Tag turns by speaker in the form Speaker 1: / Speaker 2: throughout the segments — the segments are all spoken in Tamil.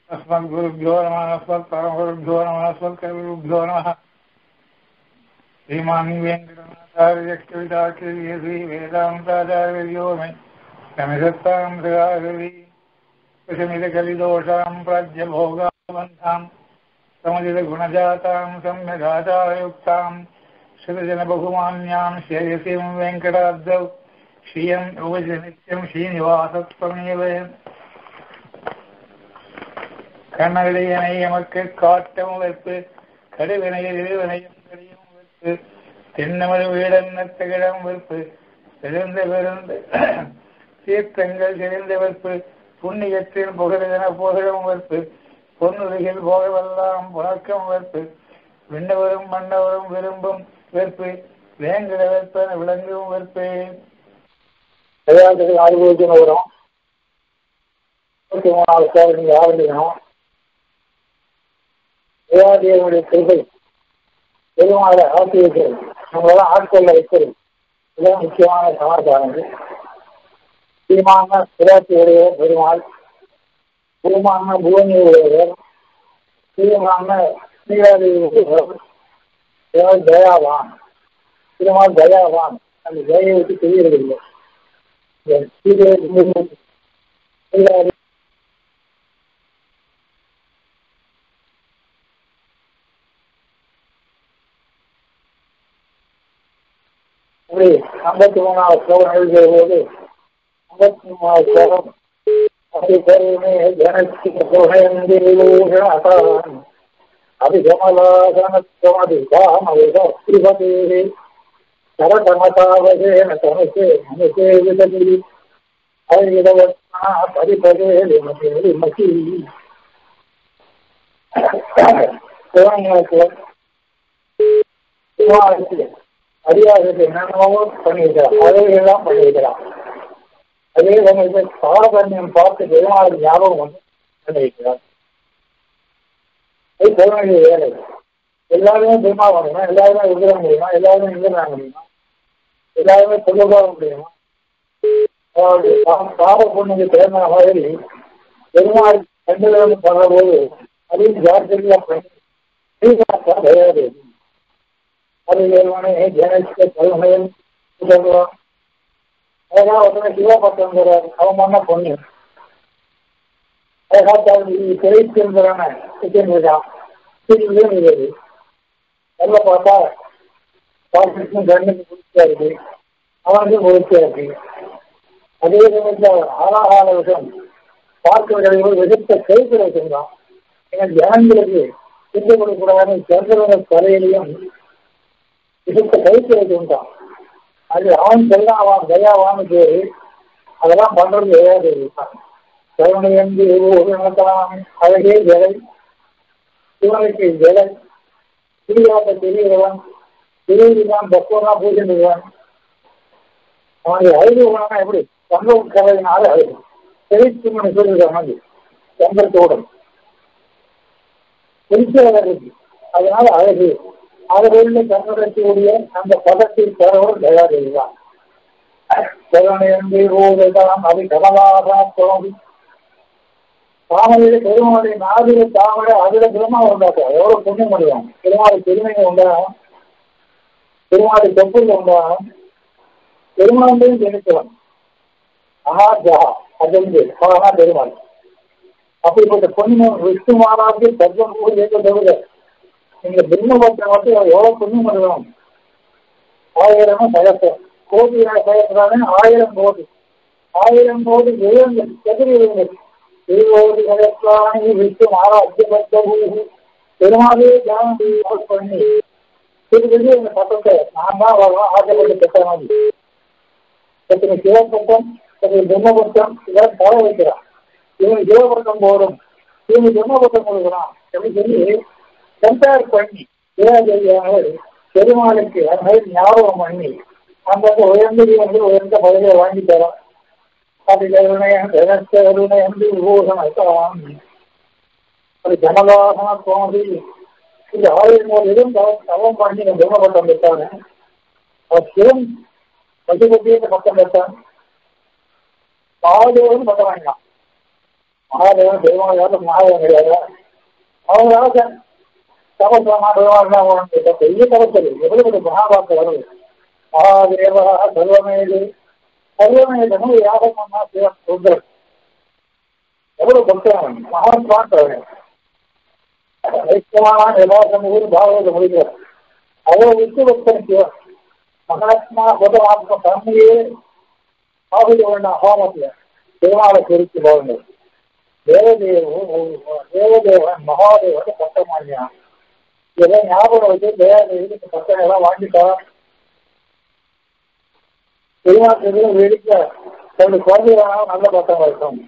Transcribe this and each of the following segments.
Speaker 1: अस्मद्गुरुभ्यो नमः अस्मत्परमगुरुभ्यो नमः अस्मत्कविभ्यो नमः श्रीमान् वेङ्कटनाथार्यक्षविताक्षरी श्रीवेदान्ताचार्यो मे शमिषत्तां सदाहृदि कुशमिदकलिदोषां प्राज्यभोगावन्तां समुदितगुणजातां सम्यगाचारयुक्तां श्रुतजनबहुमान्यां श्रेयसीं वेङ्कटाब्दौ श्रियम् उपजनित्यं श्रीनिवासत्वमेव கண்ணவிடையனை எமக்கு காட்டம் வைப்பு கடுவினையில் இருவினையும் கடியும் வைப்பு தென்னமது வீடன்ன திகழம் வைப்பு தெரிந்த பெருந்து தீர்த்தங்கள் தெரிந்த வைப்பு புண்ணியத்தில் புகழென புகழும் வைப்பு பொன்னுலகில் போகவெல்லாம் புழக்கம் வைப்பு விண்ணவரும் மன்னவரும் விரும்பும் வெறுப்பு வேங்கிட வெப்பன விளங்கும் வெறுப்பு
Speaker 2: விளையாட்டுக்கு ஆரோக்கியம் வரும் இருபத்தி மூணாவது சேவை நீங்கள் ஆரம்பிக்கணும் விளையாட்டியனுடைய கிருபை பெருமாளை ஆட்சி வைக்கிறது நம்மளெல்லாம் ஆட்கொள்ள வைக்கிறது இதுதான் முக்கியமான சமாச்சாரங்கள் தீமான விளையாட்டுடைய பெருமாள் பூமான புவனி உடையவர் தீமான நீராதி உடையவர் தயாவான் திருமால் தயாவான் அந்த தயை விட்டு தெரியறதில்லை அப்படி ஐம்பத்தி மூணாவது ஸ்லோகம் எழுதிய போது ஐம்பத்தி மூணாவது ஸ்லோகம் அப்படி கருணை ஜனசி அதான் அபிகமலாசனத்வாதி காமவிதே சரதமதாவதேன தனசே மனசே விதமி அவிதவத்னா பரிபதே விமதி மதி சிவங்களுக்கு சிவாவுக்கு அடியாருக்கு என்னென்னவோ பண்ணியிருக்கிறான் அதையெல்லாம் பண்ணியிருக்கிறான் அதே சமயத்தில் சாரதன்யம் பார்த்து பெருமாள் ஞாபகம் வந்து பண்ணியிருக்கிறார் அது பெருமையுடைய வேலை எல்லாருமே பெருமா பண்ணணும் எல்லாருமே விருத முடியுமா எல்லாருமே நிந்திர முடியுமா எல்லாருமே பொதுவாக முடியுமா அதாவது பாவ பொண்ணுக்கு தேர்ந்த மாதிரி பெருமாள் கண்டுகளை படுற போது அதையும் ஜாக்கிரதையா பண்ணி தயாரி அது ஏழ்வனே ஜனசிக்க கல்மையன் சொல்லுவான் அதெல்லாம் ஒருத்தனை சிவபக்தங்கிறார் அவன் பண்ண பொண்ணு திரைச்சிருந்தான இருக்கான் திரும்பியும் இருக்குது நல்லா பார்த்தா பாக்கிக்கும் கண்ணுக்கு குளிர்ச்சியா இருக்கு அவனுக்கும் குளிர்ச்சியா இருக்கு அதே சமயத்தில் ஆளாகால விஷயம் பார்க்கிறவர்கள் விதத்தை கைப்பிட வச்சிருந்தான் ஏன்னா ஜனங்களுக்கு சித்த கொடுக்கூடாதுன்னு சந்திரன தலையிலையும் விதத்தை கைப்பிட வச்சிருந்தான் அது அவன் செல்லாம் அவன் தயாவான்னு பேரு அதெல்லாம் பண்றது ஏதாவது இருக்கான் கருணை என்று நடத்தலாம் அழகே ஜலை சிவனுக்கு ஜலை சிறியாட்ட பெரியவன் பெரியவன் பக்குவனா பூஜைவான் அவனுடைய அறிவு குணம்னா எப்படி சம்பவம் கதையினால அழகு தெரிவிச்சுமனு சொல்லிருக்காங்க சந்திரத்தோடும் தெரிச்சவர் இருக்கு அதனால அழகு அழகுள்ள சந்திரக்கூடிய அந்த பதத்தில் பெறவர் தயார் இதுதான் கருணை ஓதெல்லாம் அது கமலாதான் தோன்றி தாமரையில பெருமாளுடைய நாதிர தாமரை அதுல பெருமா உண்டாக்கும் எவ்வளவு புண்ணியம் முடியும் பெருமாளை பெருமையை உண்டாகும் பெருமாளை தொப்புள் உண்டாகும் பெருமாளையும் ஜெனிக்கலாம் ஆஹா ஜஹா அது ஆனா பெருமாள் அப்படிப்பட்ட புண்ணியம் விஷ்ணு மாநாட்டு சர்வம் கூட தவிர நீங்க பிரம்மபத்தை மட்டும் எவ்வளவு புண்ணியம் பண்ணணும் ஆயிரம் சகசம் கோடி சகசரான ஆயிரம் கோடி ஆயிரம் கோடி எழுங்கள் எதிரி எழுங்கள் திருவோடி கலக்காணி விட்டு ஆராய்ச்சி பெருமாளே தியானம் பண்ணி திருப்பதி அந்த பட்டத்தை நான் தான் வரலாம் ஆசைப்பட்டு பெற்ற மாதிரி எத்தனை சிவப்பட்டம் எத்தனை பிரம்மபட்டம் இதெல்லாம் தர வைக்கிறான் இவன் சிவபட்டம் போடும் இவங்க பிரம்மபட்டம் கொடுக்குறான் அப்படின்னு சொல்லி கம்பேர் பண்ணி தேவாதேவியானவர் பெருமாளுக்கு அது மாதிரி ஞாபகம் பண்ணி அந்தந்த உயர்ந்தது வந்து உயர்ந்த பதவியை வாங்கி தரோம் அது ஜனவாசன தோன்றி இந்த ஆயிரம் ஒரு இதுவும் தவம் பண்ணி பிரம்மபட்டம் பெற்றாங்க சிவன் பசுபதியை பட்டம் பெற்றான் பாதுகாப்பு பட்டம் வாங்கினான் மகாதேவன் பெருமாள் யாரும் மகாதேவன் கிடையாது அவங்களால தபஸ்வமா பெருமாள் பெரிய தபசரி எவ்வளவு மகாபாரத்தை வருது மகாதேவா சர்வமேது சர்வமேதனும் யாகம் பண்ணா சிவன் சுந்தர் எவ்வளவு பக்தன் மகாத்மான் வைஷ்ணவான எல்லாரும் ஊர் பாகவத முடிக்கிறார் அவ்வளவு விட்டு பக்தன் சிவன் மகாத்மா புதவாத்ம தன்மையே ஆகுது வேண்டாம் ஹோமத்துல பெருமாளை குறித்து போகுங்க தேவதேவன் தேவதேவன் மகாதேவன் பட்டமானியா இதை ஞாபகம் வச்சு தேவதேவிக்கு பட்டம் எல்லாம் வாங்கிட்டா பெருமாள் வேடிக்கை தன்னுடைய குழந்தைகளாக நல்ல பட்டம் இருக்கும்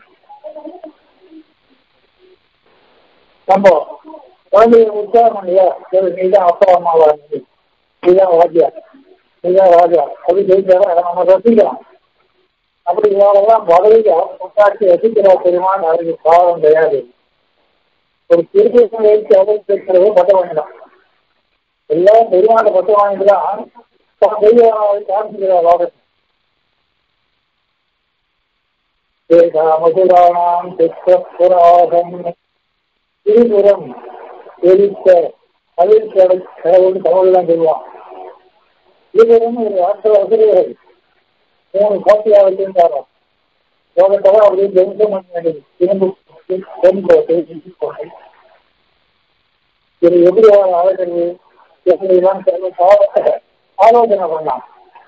Speaker 2: நம்ம குழந்தைய உற்சாகம் இல்லையா சரி நீதான் அப்பா அம்மாவா இருந்து நீதான் வாத்தியா நீதான் ராஜா அப்படி ஜெயிச்சாரா நம்ம ரசிக்கலாம் அப்படி இவரெல்லாம் பதவியா முட்டாட்சி ரசிக்கிறா பெருமான் அதுக்கு பாவம் கிடையாது ஒரு திருப்பி வைத்து அதை கேட்கிறது பட்டம் வாங்கிடலாம் எல்லாம் பெருமாண்ட பட்டம் வாங்கிட்டுதான் காமிச்சுக்கிறா லோகத்தை மதுராணாம் தெற்கப்புராகம் திருபுரம் எரித்த அதில் கடவுள் தமிழ் தான் சொல்லுவான் திருபுரம் ஒரு ஆட்கள் வசதிகள் மூணு கோட்டையா வச்சிருந்தாரோ லோகத்தெல்லாம் அப்படியே ஜென்சம் பண்ண வேண்டியது திரும்ப தென்கோட்டை கோட்டை இது எப்படி அழகிறது எப்படிலாம் ஆலோசனை பண்ணலாம்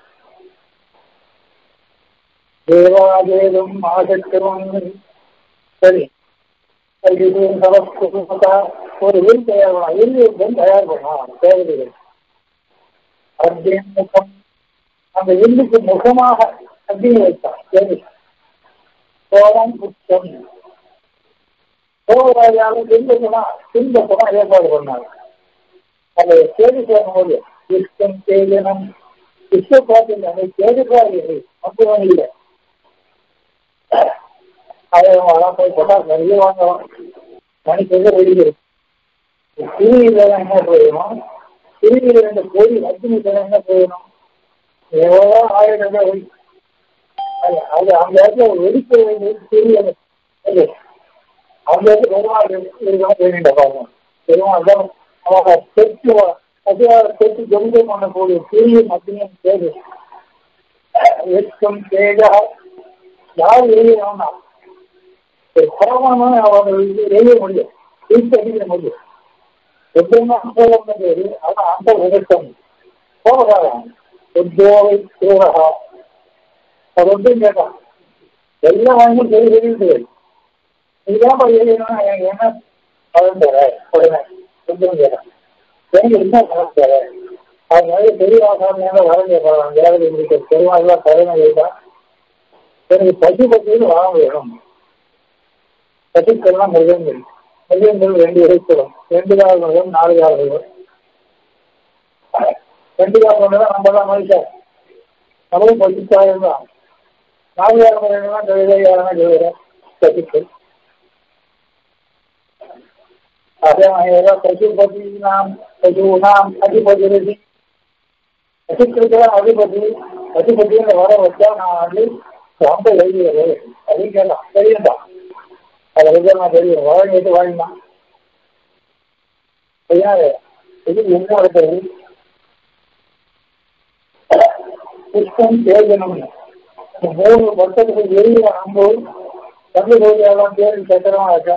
Speaker 2: தேவாதேவம் ஆசக்தரும் சரி ஒரு வில் தயார் பண்ணலாம் வில் தயார் பண்ணலாம் தேவதைகள் அப்படின்னு முகம் அந்த வில்லுக்கு முகமாக அப்படின்னு வைத்தான் தேவி சோழம் புத்தம் சோழராஜாவும் பின்புமா பின்புமா ஏற்பாடு பண்ணாங்க அந்த தேடி போகும்போது கிருஷ்ணன் தேஜனம் கிருஷ்ண பார்த்து அந்த தேடிப்பாரு அப்படி இல்லை அதை அதான் போய் போட்டா நிறைய வாங்கலாம் மணிக்கு வெளியே திருவியில என்ன போயிடும் திருவியில ரெண்டு கோடி அக்னி என்ன போயிடும் எவ்வளோ ஆயிரம் ரூபாய் அது அந்த இடத்துல வெடிக்க வேண்டியது தெரியல அந்த இடத்துல பெருமாள் இருக்காம வேண்டிய பாருங்க பெருமாள் தான் அவங்க தெற்கு அதிகார தெற்கு ஜென்மம் பண்ணக்கூடிய பெரிய மத்தியம் தேவை எட்டும் தேஜா யார் எழுதினா ஒரு பரமான அவங்க எழுத முடியும் வீட்டு அடிக்கிற முடியும் எப்படின்னா அந்த பேரு ஆனா அந்த உதட்டம் போகாதான் உத்தியோகை சூரகா அது ஒன்றும் கேட்டான் எல்லாம் வாங்கி சரி தெரியுது இதுதான் போய் எழுதணும் எனக்கு என்ன பலன் தர உடனே கொஞ்சம் கேட்டான் எனக்கு என்ன பலன் தர அதனால பெரிய ஆசாமியாக வரைஞ்ச போகலாம் வேலை முடிக்க பெருமாள் கருணை வைத்தா எனக்கு பசு பசுன்னு வாங்க வேணும் பசுக்கள்லாம் மிருகங்கள் மிருகங்கள் ரெண்டு இறைச்சலும் ரெண்டு கால மிருகம் நாலு கால மிருகம் ரெண்டு கால மிருகம் நம்ம தான் மனுஷன் நம்மளும் பசுக்காயம் தான் நாலு கால மிருகம்லாம் கவிதை யாருன்னா கவிதை பசுக்கள் அதே பசு பதி நாம் பசு நாம் அதிபதி பசுக்களுக்கெல்லாம் அதிபதி அதிபதியில் வர வச்சா நான் வந்து ரொம்ப எழுதியது அப்படின்னு கேட்கலாம் தெரியும்டா அதை வந்து நான் தெரியும் வழங்கிட்டு வாங்கினான் ஐயாரு இது என்ன நடக்கிறது புஷ்பம் தேஜனம்னு மூணு வருஷத்துக்கு எரியும் அம்பு தம்பி கோயிலெல்லாம் தேடி சக்கரமா இருக்கா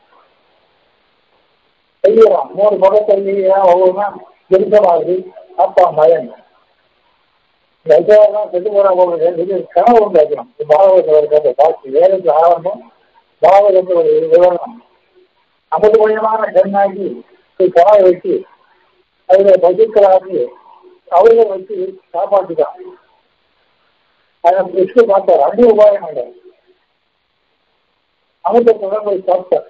Speaker 2: செய்யலாம் மூணு பக்கத்தை ஒவ்வொன்றா திருத்தமாகுது அப்பா மயன் வைஜாலாம் செட்டு போறா போகிறது இது கனவு ஒன்று வைக்கணும் பாகவதத்தில் இருக்க அந்த காட்சி வேலைக்கு ஆரம்பம் பாகவதத்தில் ஒரு விவரணம் ஐம்பது கொஞ்சமான கண்ணாக்கி கனவை வச்சு அதில் பசுக்களாக்கி அவர்கள் வச்சு காப்பாற்றிட்டான் அதை கிருஷ்ண பார்த்தார் அடி உபாயம் இல்லை அமிர்தத்தை போய் சாப்பிட்டார்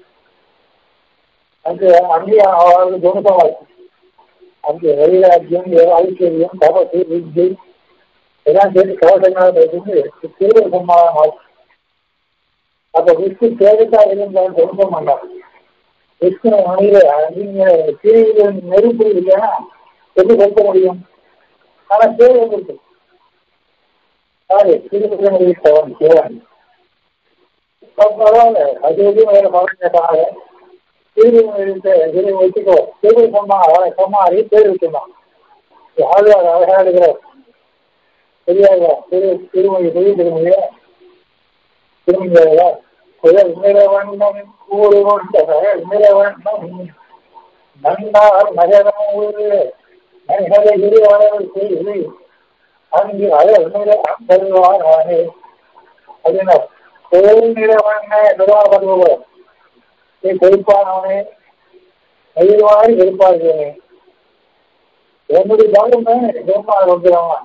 Speaker 2: அது அங்கே அவருக்கு துணுக்கமாச்சு அங்கே வைராக்கியம் ஐஸ்வர்யம் தபசு வித்யை எல்லாம் சேர்த்து கவசங்களாக இருந்து திருவிழ சம்மாதம் ஆச்சு அப்ப விஷ்ணு தேவைக்கா இருந்தாலும் துணுக்கம் பண்ணார் விஷ்ணு மனித நீங்க திருவிழ நெருப்பு இல்லைன்னா எப்படி கொடுக்க முடியும் ஆனா தேவை இருக்கு யாரு திருப்பதி சிவன் சிவன் பரவாயில்ல அது எதுவும் வேற பலன் கேட்டாங்க திருவி திருவி வச்சுக்கோ திருவி சொன்னா சொன்னாரி பேர் வச்சுருந்தான் யாரு அது அழகா எடுக்கிறார் தெரியாதா திரு திருமொழி பெரிய திருமொழியா திருமொழியா குழல் நிலவண்ணம் கூறு கொண்ட நிலவண்ணம் நன்னார் நகரம் ஊரு நகரகிரி வளர் செய்து அங்கு அழல் நில தருவானே அப்படின்னா கோயில் நிலவண்ண நிர்வாகம் நீ பொறுப்பானவனே மயில்வாரி இருப்பார்களே என்னுடைய கவனமே ஜென்மா வந்துடுவான்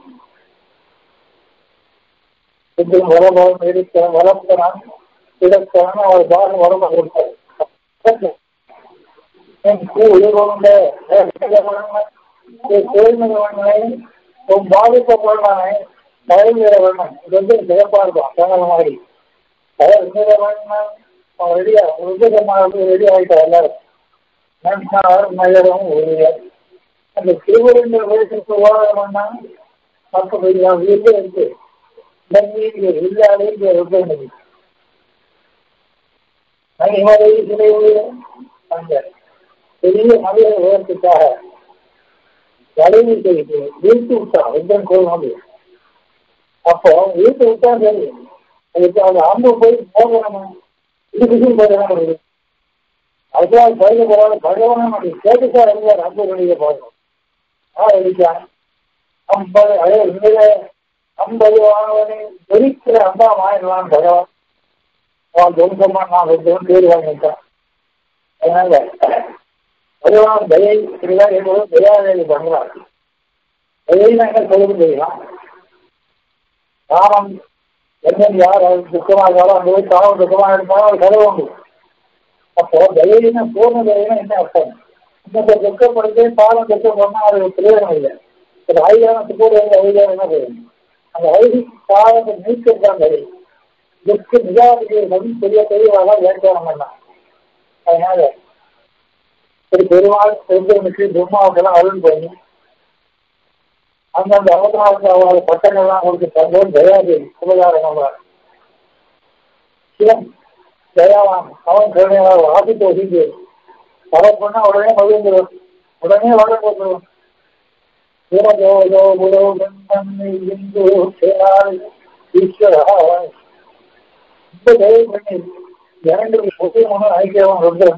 Speaker 2: கொஞ்சம் வரபவன் இருக்க வளர்க்கிறான் கிடக்கிறான் அவர் பாகம் வரமா கொடுத்தார் பாதிக்கப்படுவானே கயல் வீரவண்ணன் இது வந்து சிறப்பா இருக்கும் சேனல் மாதிரி கயல் வீரவண்ணன் அவன் ரெடியா உதயமாக ரெடி ஆகிட்டார் எல்லாரும் நன்றார் மயரம் ஒழிய அந்த திருவருங்கிற வயசுக்கு விவாதம்னா மற்ற வீட்டில் இருக்கு நன்னீர் இல்லாத இருப்பது மணிமலை சிலையுடைய அந்த பெரிய மலையை உயரத்துக்காக வளைவு செய்து வீட்டு விட்டான் வெங்கன் கோயில் அப்போ வீட்டு விட்டா சரி அதுக்கு அந்த அம்பு போய் போகணும் இதுக்கு போகணும் அதுக்காக பயில போறாங்க பகவான் கேட்டுக்கா இருந்தார் அம்பு வெளியே போகணும் ஆ எழுதிச்சான் ஐம்பது அதே உண்மையில ஐம்பது வாங்குவனே ஜொலிக்கிற அம்பா வாங்கிடுவான் பகவான் அவன் ஜொலிக்கமா நான் ரெண்டு பேர் வாங்கிட்டான் அதனால பகவான் தயை இப்படிதான் என்பது தயாதேவி பண்ணுவார் தயை என்ன சொல்லுது தெரியுமா காமம் என்ன யார் அது துக்கமாக இருந்தாலும் அங்கே போய் காலம் துக்கமாக இருந்தாலும் அது கதை உண்டு அப்போ தயிரின பூர்ண தயிரினா என்ன அர்த்தம் இந்த துக்கப்படுத்தி பாலம் துக்கம் பண்ணால் அது பிரயோஜனம் இல்லை ஒரு ஐயாயிரத்து கூட எங்க ஐயாயிரம் என்ன போயிடும் அந்த ஐடி பாலத்தை நீக்கிறது தான் தயிர் இதுக்கு நிஜாதிபதி வந்து பெரிய தெளிவாக வியாக்கியானம் பண்ணான் அதனால ஒரு பெருமாள் பெருந்தனுக்கு பிரம்மாவுக்கெல்லாம் அருள் பண்ணி அந்தந்த அவதாரத்தை அவரோட பட்டங்கள்லாம் கொடுத்து தந்தோம் தயாதேவி சுபகாரம் சிவன் தயாவான் அவன் கருணையாளர் ஆதித்த ஒதுங்கி அவன் பண்ணா உடனே மகிழ்ந்துடும் உடனே வர போட்டுருவோம் இந்து ஈஸ்வரா இந்த தயவு பண்ணி இரண்டு முக்கியமான ஐக்கியவன் ருத்ரன்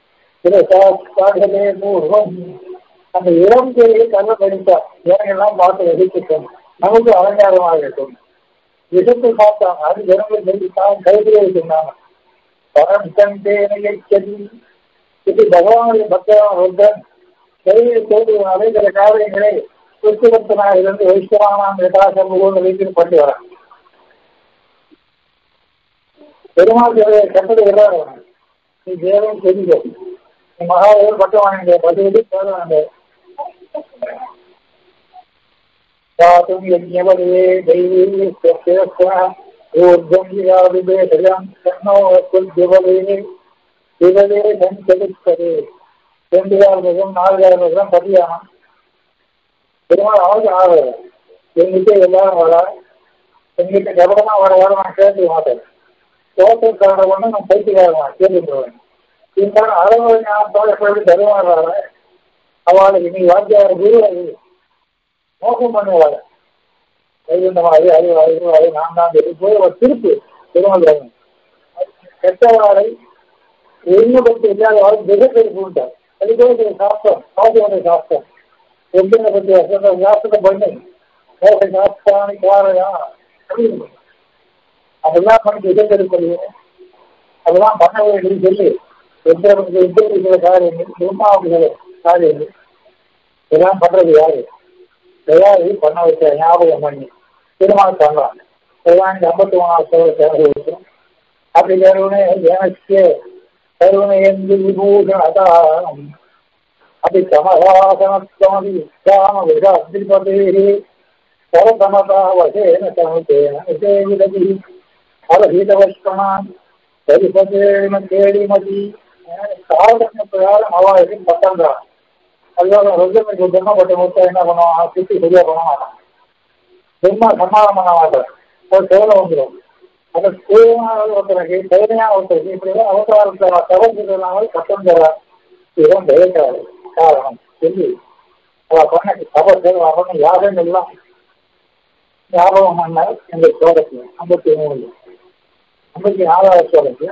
Speaker 2: சில பூர்வம் அந்த இளம் தேவையை கல்ல படித்தார் இவங்கெல்லாம் பார்த்து ரசிக்கட்டும் நமக்கு அலங்காரமாக இருக்கும் விசத்து பார்த்தான் அது ஜனங்கள் தெரிவித்தான் கைதிலே சொன்னாங்க பரம் தந்தேனையை செல்லி இது பகவானுடைய பக்தரான ருத்ரன் கையில் தோன்றுவனாலே சில காரியங்களை சுற்றுவத்தனாக இருந்து வைஷ்ணவானாம் யதாசம் வைத்து பண்ணி வரான் பெருமாள் தேவையை கட்டளை எல்லாரும் நீ தேவன் தெரிஞ்சோ நீ மகாதேவன் பட்டம் வாங்க பசுபதி பேர் வாங்க दातुं यज्ञवदे दैवी ऊर्ध्वं विराविभेषजां तन्नो कुल्दिवदे விவதே சஞ்சலிப்பது ரெண்டுகால் முகம் நாலுகால் முகம் பதியானம் பெருமாள் அவருக்கு ஆகுது எங்கிட்ட எல்லாரும் வர எங்கிட்ட கவனமா வர வர நான் கேட்க மாட்டேன் தோட்டக்கார ஒன்று நான் பைத்தியக்காரன் கேட்டுருவேன் இருந்தாலும் அளவு ஞாபகத்தோட எப்படி தருவாங்க அவளுக்கு நீ வாத்தியார் குரு அது மோசம் பண்ணுவாள் வைகுண்ட மாதிரி அது அது அது நான் தான் போய் ஒரு திருப்பு திருமணம் கெட்டவாளை எண்ணப்பட்டு இல்லாதவாள் மிகப்பெரிய உண்டார் அதுக்கு சாஸ்திரம் சாதியோட சாஸ்திரம் எத்தனை பற்றி சாஸ்திரத்தை பண்ணி மோச சாஸ்திராணி காரையா அதெல்லாம் பண்ணி இதற்கு அதெல்லாம் பண்ண வேண்டியது சொல்லி எந்த எந்த காரியங்கள் பிரம்மாவுடைய காரியங்கள் இதெல்லாம் பண்றது யாரு தயாரி பண்ண வச்ச ஞாபகம் பண்ணி திருமணம் பண்ணலாம் இதெல்லாம் ஐம்பத்தி மூணாவது சேர்ந்து வச்சோம் அப்படி கருணை எனக்கு கருணையந்து விபூஷணதானம் அப்படி கமலாசனத்வமதி காம விதாதிபதே சரசமதா வசேன சமுதேன விதேவிததி பலஹீதவஷ்கமான் பரிபதேன கேடிமதி காரண பிரகாரம் அவளுக்கு பட்டம் தான் அதுக்காக ருத்ரனுக்கு பிரம்ம பட்டம் கொடுத்தா என்ன பண்ணுவான் சுத்தி சரியா பண்ண மாட்டான் பிரம்மா சம்மாதம் பண்ண மாட்டான் ஒரு சேவை வந்துடும் அந்த தூயமான ஒருத்தருக்கு தைரியமான ஒருத்தருக்கு இப்படிதான் அவசரத்தை தவறு இல்லாமல் கஷ்டம் தரா இதுதான் தயக்காது காரணம் சொல்லி அவ பண்ண தவறு அவன் யாரும் எல்லாம் ஞாபகம் பண்ணால் இந்த சோழத்துல ஐம்பத்தி மூணு ஐம்பத்தி நாலாவது சோழத்துல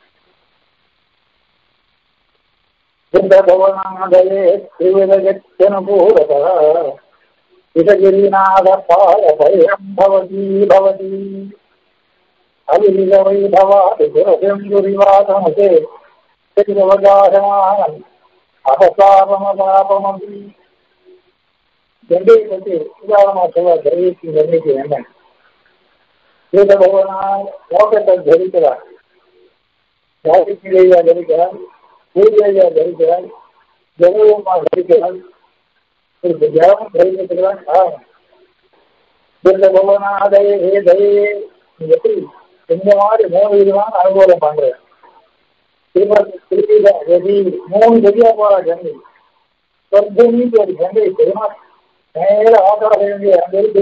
Speaker 2: பவனாதயே திருவிதூரத இதகிரிநாத பால பயம் பவதி பவதி அலிலிக வைபவாதி புரசெந்துரிவாதமதே திருவகாசமானம் அபசாபமபாபமதி கங்கையை பற்றி உதாரணமா சொல்ல திரவியத்தின் கங்கைக்கு என்ன இந்த பகவானால் மோகத்தை தரிக்கிறார் ஜாதிக்கிலேயா தரிக்கிறார் பூஜையா தரிக்கிறார் ஜனவமா தரிக்கிறார் ஜலம் தரிக்கிறதுதான் காரணம் இந்த பகவனாதையே ஹே தயே எப்படி இந்த மாதிரி மூணு விதமான அனுகூலம் பண்றேன் திருப்பதி கதி மூணு கதியா போற கங்கை சொர்க்கமிக்கு ஒரு கங்கை பெருமாள் நேர ஆதார வேண்டிய அங்கிருந்து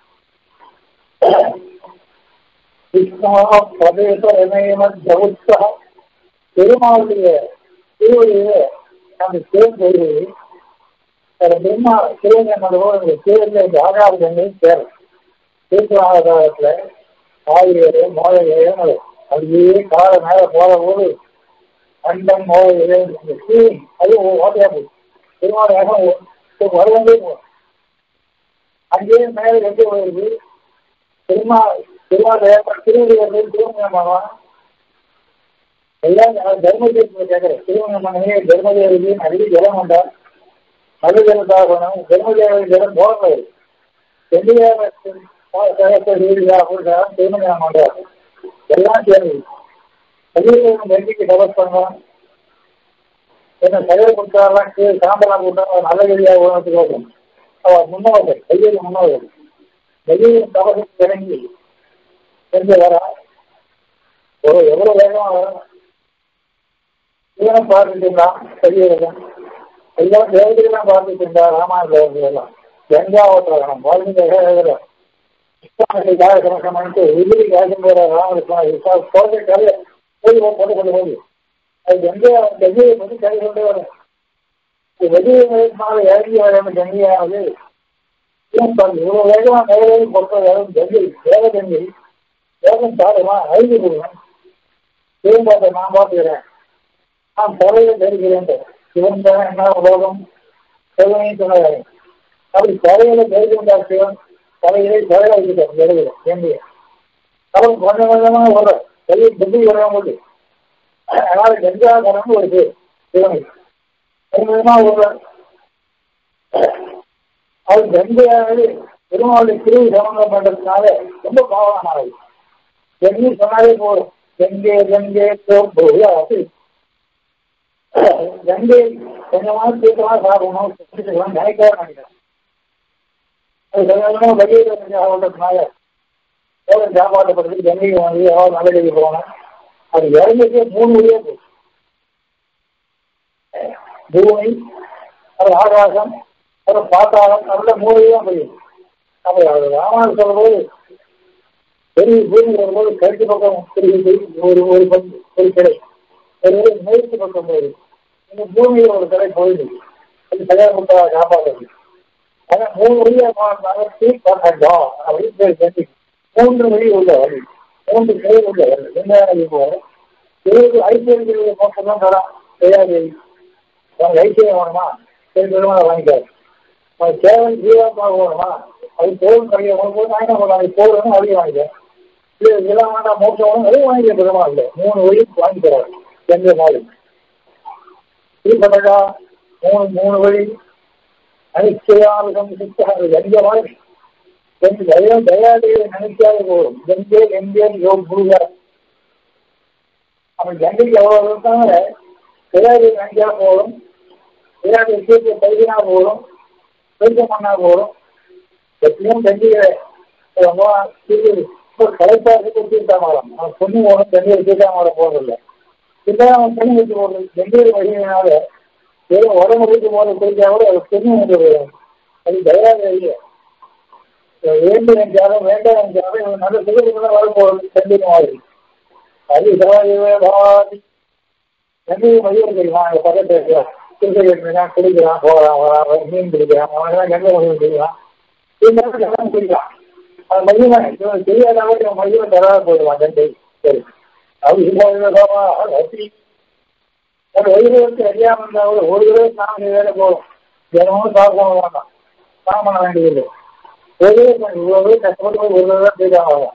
Speaker 2: பெருமாளுடைய திருவடியில அந்த தேர் போய் பிரம்மா சிவகங்கை தேர்ல இந்த ஆறாவது கங்கை சேரும் திருப்பதி காலத்துல ஆயுத மோதைய அப்படியே கால மேல போற போது அண்டம் மோதைய அது ஓட்டையா போய் திருமாவளம் வருவதே போகும் அங்கேயே மேலே எங்கே வருது திருமா திருமாவளம் திருவள்ளுவர் திருமணமாவா எல்லாம் தர்மதேவத்தில் கேட்கிறேன் திருமணமானே தர்மதேவதி நிறைய ஜலம் உண்டா மது ஜலத்தாகணும் தர்மதேவ ஜலம் போகிறது எந்திரியாக திருமணம் பண்றாரு எல்லாம் சேர்ந்து சரீரம் நெருங்கிக்கு டெவலப் பண்ணலாம் என்ன செயல் கொடுத்தாலாம் சாம்பலாம் கொடுத்தா நல்ல கதியாக உணவுக்கு போகும் அவர் முன்னோர்கள் கையில் முன்னோர்கள் வெளியில் தவறு இறங்கி சென்று வர ஒரு எவ்வளவு வேகமா வரும் இவனை பார்த்துட்டீங்களா பெரியவர்கள் எல்லாம் தேவதையெல்லாம் பார்த்துட்டீங்களா ராமாயணம் எல்லாம் கங்கா ஓட்டுறோம் வாழ்க்கை பண்ணிட்டு உயிரி காசம் போற ராமகிருஷ்ணன் போதை கதை போய் கொண்டு கொண்டு போய் அது கங்கையா கங்கையை பற்றி கதை கொண்டே வரும் வெளியே இறங்கி வர கங்கையானது இவ்வளவு வேகமா மேலே பொறுத்த கங்கை வேக கங்கை வேகம் சாதமா ஐந்து கொடுங்க சிவன் பார்த்த நான் பார்த்துக்கிறேன் நான் தலையை தெரிகிறேன் சிவன் தான் என்ன உலோகம் சிவனையும் சொன்னாரு அப்படி தலையில தெரிஞ்சுட்டார் சிவன் தலையிலே தலையில வச்சுட்டார் எழுதுல கங்கையை அவன் கொஞ்சம் கொஞ்சமா வர கையை புத்தி வரவங்க அதனால கங்காதரன் ஒரு பேர் சிவனுக்கு கொஞ்சமா ஒரு அது கங்கையானது பெருமாளுடைய திருவி சம்பந்தப்பட்டதுனால ரொம்ப பாவனமானது கங்கை சொன்னாலே போதும் கங்கை கங்கை போது கங்கை கொஞ்சமா சீக்கிரமா சாப்பிடணும் குடிச்சுக்கலாம் நினைக்காத நினைக்கிறேன் அது கொஞ்சமா வெளியில கொஞ்சம் ஆகிறதுனால எவ்வளோ சாப்பாட்டப்படுறதுக்கு கங்கைக்கு வாங்கி எவ்வளோ நல்ல கல்வி போகணும் அது இறங்கிட்டே மூணு வழியா போகும் பூமி அது ஆகாசம் அது பாத்தாளம் அதில் மூணு வழியா போயிடும் அப்போ அது ராமாயணம் சொல்லும்போது பெரிய பூமி வரும்போது கருத்து பக்கம் திரும்பி ஒரு ஒரு பக்கம் ஒரு கடை ஒரு மேற்கு பக்கம் போயிடுது இந்த பூமியில் ஒரு கடை போயிடுது அது கல்யாணம் கொடுத்தா காப்பாற்றுது ஆனால் மூணு வழியா நகர்த்தி பண்ணோம் அப்படின்னு பேர் சொல்லி மூன்று வழி உள்ள வழி மூன்று பேர் உள்ள வழி என்ன இப்போ இருபது ஐசிஎல் மோசம் தான் தரான் தெரியாது உனக்கு ஐசிஎம் வேணுமா சரி பெருமாள் வாங்கிக்காரு உனக்கு சேவல் ஜீவாத்மா வேணுமா அது போகும் கடையை போது நான் என்ன பண்ணலாம் அது போகணும் அதையும் வாங்கிக்க இல்லை இதெல்லாம் வேண்டாம் மோசம் வேணும் அதையும் வாங்கிக்க பெருமாள் இல்லை மூணு வழி வாங்கி தராரு எந்த நாள் இது பண்ணடா மூணு மூணு வழி அனிச்சயாமிகம் சித்தாரு எங்க மாதிரி கொஞ்சம் தயம் தயாரியை நினைக்காத போதும் எங்கே எங்கே யோக புரியா அவன் கங்கைக்கு எவ்வளவு இருக்காங்க தயாரியை நினைச்சா போதும் தயாரியை சேர்த்து பைக்கினா போதும் பெருக்கம் பண்ணா போதும் எப்பயும் கங்கையை கலைப்பாக கொடுத்துட்டா மாறும் அவன் பொண்ணு போகணும் கங்கையை தீட்டா மாற போறதில்லை இப்போ அவன் பண்ணி வச்சு போடுறது கங்கையை வழியினால வெறும் உடம்பு போது குடிச்சா கூட அது பொண்ணு வந்து அது தயாரிக இல்லை வேண்டும் என்றாலும் வேண்டாம் என்றாலும் இவன் நல்ல சுகமாக வரப்போவது கண்டிப்பாக மாதிரி அது சிவாஜி கண்டிப்பாக மதியம் தெரியுமா அங்கே பக்கத்து திருப்பதிலாம் குடிக்கிறான் போகிறான் வரான் மீன் பிடிக்கிறான் அவனெல்லாம் கங்கை மதியம் பிடிக்கிறான் இருந்தாலும் எல்லாம் பிடிக்கலாம் அது மதியம் இவன் தெரியாதவங்க இவன் மதியம் தராத போடுவான் கண்டை சரி அது சிவாஜி ரசி ஒரு வயிறுக்கு அறியாமல் இருந்தாலும் ஒரு தடவை நாம வேலை போகும் தினமும் சாப்பிட வேண்டாம் சாம பண்ண வேண்டியதில்லை ஒரு இவ்வளவு கஷ்டப்பட்டு போய் ஒரு தடவை செய்தாங்க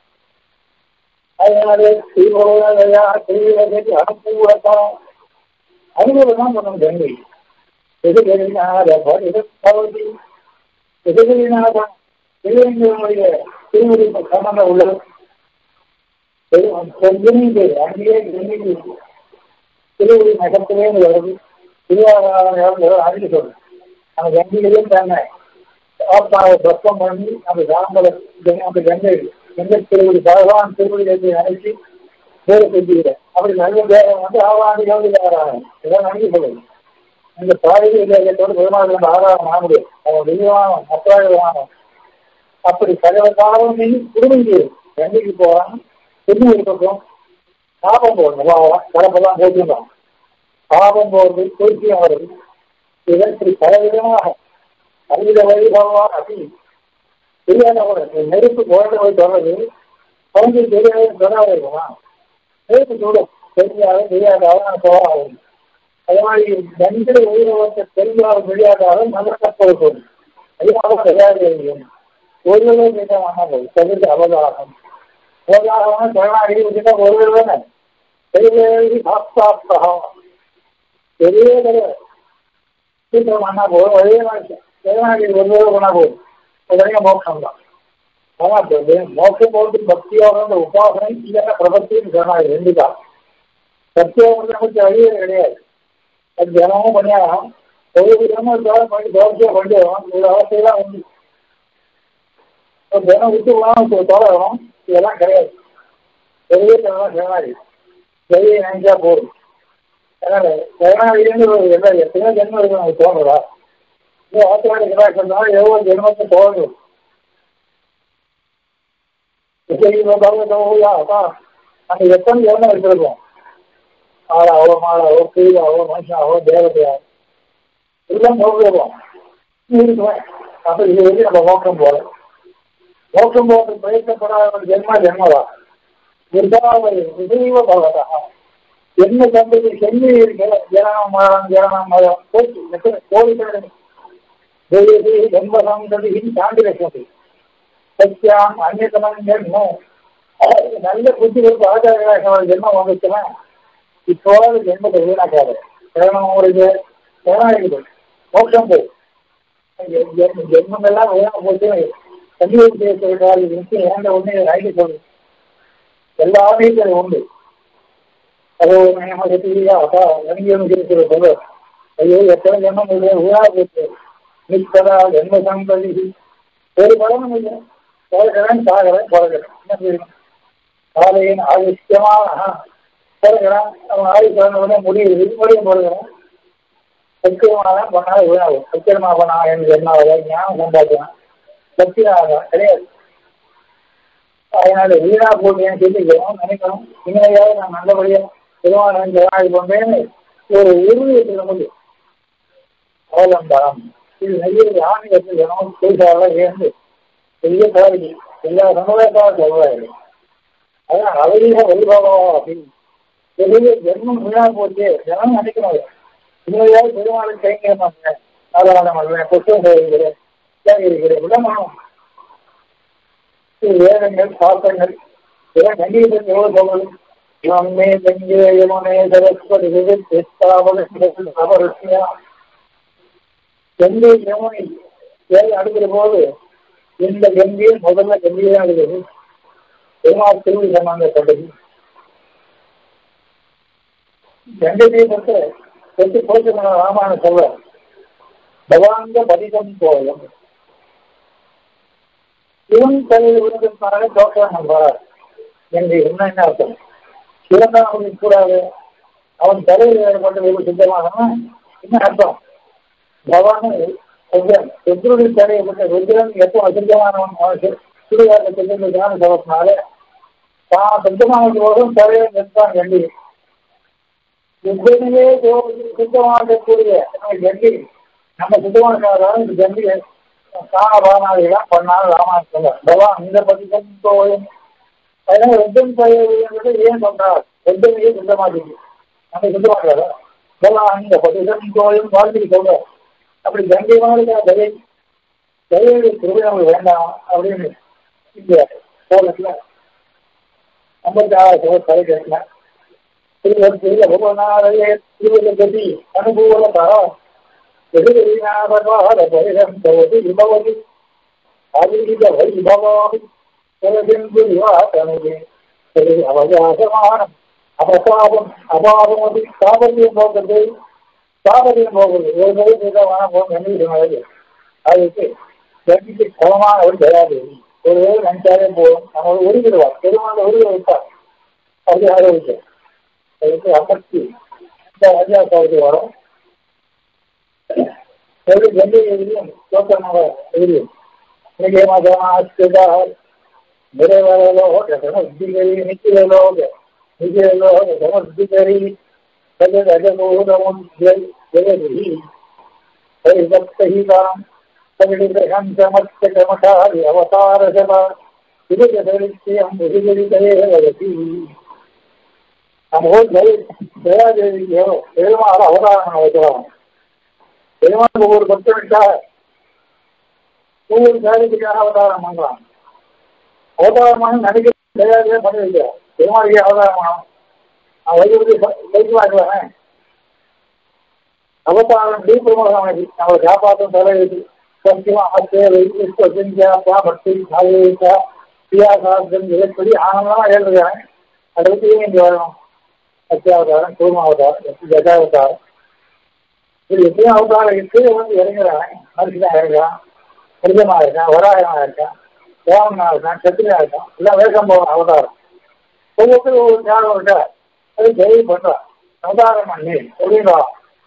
Speaker 2: அதனால தீவிரவையா திருவிழா கேட்டு அனுப்புவதான் அனுபவம் தான் பண்ணணும் கங்கை எதிர்நாதபதி எதிர்நாதம் திருவங்களுடைய திருவடி சம்பந்தம் உள்ளது கொஞ்சம் பேர் அங்கேயே கங்கை திருவடி நகரத்திலே வருது திருவாரூர் அறிஞ்சு சொல்றேன் அந்த கங்கையிலையும் தானே ஆத்மாவை பிரப்பம் பண்ணி அந்த சாம்பல அந்த கங்கை கங்கை திருவடி பகவான் திருவடியிலிருந்து நினைச்சு வேறு செஞ்சுக்கிறேன் அப்படி நல்ல தேவம் வந்து ஆவாண்டி யோகி ஆறாங்க இதான் நினைக்க சொல்லுது இந்த பாரதிய இலக்கியத்தோடு பெருமாள் நம்ம ஆதாரம் ஆக முடியும் அவன் தெய்வமானம் அப்பாயமானம் அப்படி சகல காலம் நீ குடும்பம் கங்கைக்கு போவான் திருநூறு பக்கம் பாபம் போடணும் கலப்பெல்லாம் போட்டுருந்தோம் பாபம் போடுறது தூக்கியம் வருது இதற்கு பலவிதமாக அறிவித வழிபவமாக அப்படி தெரியாதவங்க நெருப்பு குழந்தை போய் தொடர்றது குழந்தை தெரியாத தொடராக இருக்குமா நெருப்பு சூடும் தெரியாத தெரியாதாக நான் போகாகும் அதே மாதிரி நன்றி உயிரவத்தை தெரியாத தெரியாதாக நல்ல கற்பது அதிகமாக தெரியாது ஒருவரே கேட்க மாட்டாங்க தகுந்த அவதாரம் அவதாரம் சரணாகி விட்டுட்டா ஒருவர் தானே பெரிய சாஸ்தாப்தகம் பெரிய கிடையாது சீக்கிரம் பண்ணா போதும் ஒரே நாள் சரணாகி ஒரு தடவை பண்ணா போதும் உடனே மோட்சம் தான் அதான் மோட்சம் போட்டு பக்தியோட உபாசனை இல்லைன்னா பிரபத்தியும் சரணாகி ரெண்டு தான் சத்தியோகம் நமக்கு வழியே கிடையாது அது தினமும் பண்ணியாகும் ஒரு விதமாக பண்ணி தோசையாக பண்ணிடுவோம் ஒரு அவസ്ഥையெல்லாம் வந்து தினம் விட்டு விடாமல் தோழணும் இதெல்லாம் கிடையாது பெரிய தரம் சரணாகி பெரிய நினைச்சா போதும் அதனால சரணாகிலேருந்து ஒரு என்ன எத்தனையோ ஜென்மம் இருக்கு நமக்கு தோணுதா இந்த ஆத்திராடி கிராட்சம் எவ்வளோ ஜென்மத்தை தோணும் அந்த எத்தனை ஜென்மம் வச்சிருக்கோம் ஆளாவோ மாளாவோ கீழாவோ மனுஷனாவோ தேவதையாவோ எல்லாம் போகிறோம் இருக்குவேன் அப்ப இது வந்து நம்ம நோக்கம் போல நோக்கம் போக பிரயத்தப்படாத ஜென்மா ஜென்மதா விருதாவதி விதீவ பகவதா என்ன சந்ததி செம்மி இருக்கிற ஜனனம் மரம் ஜனனம் மரம் போச்சு எத்தனை கோடிக்கணக்கில் தேவி ஜென்ம சந்ததியின் தாண்டி வைக்கிறது சத்தியாம் அந்நியத்தனம் ஜென்மம் நல்ல புத்தி கொடுத்து ஆச்சார ஜென்மம் வந்துச்சுன்னா இப்போது ஜென்மத்தை வீணாக்காது சரணம் உங்களுக்கு சரணாகிடுது மோட்சம் போய் ஜென்மம் எல்லாம் வீணா போச்சு சங்கீத சொல்றாரு நிச்சயம் ஏண்ட ஒண்ணு ஐடி சொல்லு எல்லாமே இது உண்டு அதோ நமக்கு அப்பா நன்கியும் இருக்கிற சொல்ல ஐயோ எத்தனை ஜென்மம் இல்லை வீணா போச்சு நிற்பதா ஜென்ம சம்பதி ஒரு பலனும் இல்லை பிறகுறேன் சாகிறேன் பிறகுறேன் என்ன செய்யணும் காலையின் ஆதிஷ்யமாக பிறகுறான் அவன் ஆயுஷ் உடனே முடியுது முடியும் பிறகுறான் சத்தியமாக பண்ணாத வீணாகும் சத்தியமா பண்ணா எனக்கு என்ன ஆகும் ஞானம் கொண்டாடுறான் சத்தியமாக கிடையாது அதனால வீணா போட்டியன்னு சொல்லிக்கிறோம் நினைக்கணும் இனிமையாவது நான் நல்லபடியா திருவாரூர் ஜனாதி பண்றேன்னு ஒரு உறுதி எடுத்துக்க முடியும் அவலம்பரம் இது நிறைய ஆணையத்தில் ஜனம் பேசாத ஏந்து பெரிய கோரிக்கை எல்லா சமுதாயத்தால் சொல்வாரு அதான் அவரீக வைபவம் அப்படின்னு பெரிய ஜென்மம் வீணா போச்சு ஜனம் நினைக்கணும் இனிமையாவது பெருமாளுக்கு கைங்கிறேன் நாராயணம் பண்ணுவேன் புத்தகம் செய்கிறேன் இருக்கிறேன் விடமானம் வேதங்கள் சாஸ்திரங்கள் இதெல்லாம் கண்டிப்பாக எவ்வளவு சொல்றது இவமே தங்கிய யமுனே சரஸ்வதி அவருஷியா கங்கை யமுனை ஏறி அடுக்கிற போது இந்த கங்கையை முதல்ல கங்கையை தான் அடுக்கிறது பெருமாள் திருவிழி சம்பந்தப்பட்டது கங்கை தீபத்தை பெற்று போச்சு ராமாயண சொல்ல பவாங்க பதிகம் போலும் சிவன் தலையில் விழுந்திருந்தாலே தோற்றம் நம்புறார் என்று என்ன என்ன அர்த்தம் சிவன் தான் அவனுக்கு கூடாது அவன் தலையில் ஏற்பட்ட ஒரு சித்தமாகனா என்ன அர்த்தம் பவான் ருத்ரன் ருத்ரனுடைய தலையை ருத்ரன் எப்போ அசிங்கமானவன் சுடுகாட்டில் செஞ்சிருக்கான சவத்தினால தான் சுத்தமான போதும் தலையை நிற்பான் கண்டி ருத்ரனையே சுத்தமாக்கக்கூடிய கண்டி நம்ம சுத்தமாக்காதான் இந்த கண்டி காண பானாதிகளாம் பண்ணாலும் ராமாயணத்துல பகவான் இந்த பதிகம் தோயம் அதனால ருத்தம் தலையை ஏன் சொல்றார் ருத்தனையே சுத்தமாக்கிட்டு நம்ம சுத்தமாக்காதா பகவான் இந்த பதிகம் தோயம் வாழ்க்கை சொல்றார் அப்படி கண்டியமாக இருக்கிற தயை தயவுடைய திருவிழா நமக்கு வேண்டாம் அப்படின்னு இங்க போலத்துல ஐம்பத்தி ஆறு தலை கேட்கல திருவர் திருவிழா பகவானாலேயே திருவிழா கட்டி அனுபவம் தரம் எதிர்நாதபாத பரிகம் தவது விபவதி அதிக வைபவாமி சிறதென்று விவாதனது அவகாசமானம் அபசாபம் அபாபம் அது சாபத்தியம் போகிறது சாபத்தியம் போகிறது ஒரு முறை விதமான போகும் என்ன அதுக்கு கண்டிக்கு சமமான ஒரு தயாதேவி ஒரு வேலை நினைச்சாலே போதும் நம்ம உருவிடுவார் பெருமாள் உருவ வைப்பார் அது ஆரோக்கியம் அதுக்கு அமர்த்தி இந்த ராஜாசாவுக்கு வரும் ஒரு கண்டியும் தோற்றமாக எதிரியும் நிகமதாஸ்திதார் நிறைவரலோக சமஸ்திகரி நிக்கிரலோக நிகிரலோக சமஸ்திகரி தகதகூதமும் ஜெகதி பரிபக்தஹிதாம் சவிடிகிரகம் சமஸ்தகமசாரி அவதாரசபா விருதரித்தியம் விருதரிதே வததி நம்ம தயாதேவியோ பெருமாள் அவதாரம் வைக்கலாம் பெருமாள் ஒவ்வொரு பக்தனுக்காக ஒவ்வொரு காரியத்துக்காக அவதாரம் பண்றான் அவதாரமான நடிகை தயாரியாக பண்ணி வைக்கிறார் பெருமாளுக்கு அவதாரமானம் அவன் வைக்கிறது வைக்கலாக்குவேன் அவதாரம் தீபமாக நம்மளை காப்பாற்றும் தலைவர் சத்தியமா ஆச்சரிய விஸ்வ செஞ்சாப்பா பக்தி நாகரிகா பிரியாசாஸ்திரம் இதற்படி ஆனந்தமா எழுதுகிறேன் அடுத்து இங்கே வரணும் சத்தியாவதாரம் கூர்மாவதாரம் ஜகாவதாரம் இது எத்தனையோ அவதாரம் இருக்கு வந்து இறங்குறான் மனுஷனா இருக்கான் மிருகமா இருக்கான் வராயமா இருக்கான் தேவனா இருக்கான் சத்திரியா இருக்கான் எல்லாம் வேகம் போகிற அவதாரம் ஒவ்வொருத்தரும் ஒவ்வொரு ஞானம் இருக்கா அது ஜெயி பண்றான் அவதாரம் பண்ணி அப்படின்றா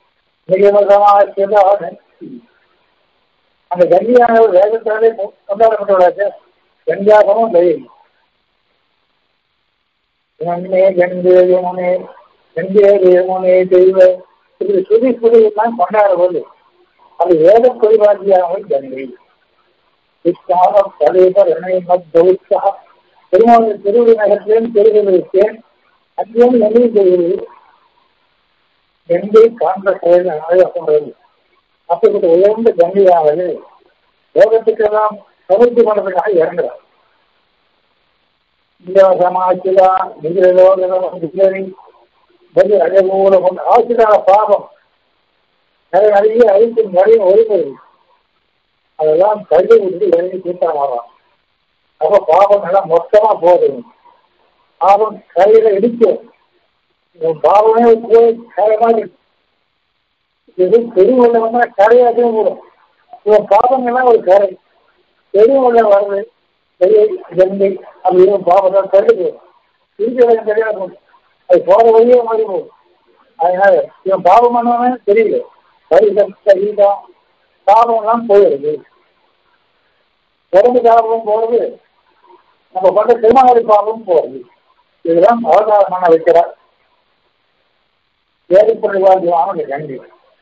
Speaker 2: மிக அந்த கங்கியான வேகத்தாலே கொண்டாடப்பட்டவளாச்சு கங்காசமும் தெய்வம் நன்மே கங்கே யமுனே கங்கே யமுனே தெய்வ இப்படி சுதி சுதியெல்லாம் கொண்டாடுவது அது வேத குறிவாதியானவை கங்கை இக்காலம் தலைவர் என்னை மத்தா பெருமாள் திருவிழி நகரத்திலும் தெரிவித்தேன் அங்கேயும் நினைவு செய்கிறது கங்கை காண்ற செயல் அழகாக அப்படிப்பட்ட உயர்ந்த கங்கையானது லோகத்துக்கெல்லாம் சமுத்தி பண்ணதுக்காக இறங்குறார் இந்த சமாச்சிதா நிகழலோகி பலி அழகூல கொண்டு ஆசிதா பாபம் நிறைய நிறைய அழித்து நிறைய ஒழுங்குது அதெல்லாம் கல்வி விட்டு இறங்கி கூட்டமாகலாம் அப்ப பாபம் எல்லாம் மொத்தமா போகுது பாபம் கையில இடிக்கும் பாவமே போய் கரை மாதிரி இது பெருவெள்ளம்னா கரையாகவே வரும் இவன் பாவங்கள்லாம் ஒரு கரை பெருவெள்ளம் வருது பெரிய கங்கை அப்படி இவன் பாவம் தான் கருது இருக்கிறது கிடையாது அது போற வழியே மாறி போகும் அதனால இவன் பாவம் பண்ணவனே தெரியல பரிசம் சகிதம் பாவம்லாம் போயிடுது உடம்பு பாவமும் போகுது நம்ம பண்ண திருமாவளி பாவமும் போகுது இதெல்லாம் அவதாரமான வைக்கிறார் வேலைப்பொருள்வாதியான ஒரு கண்டி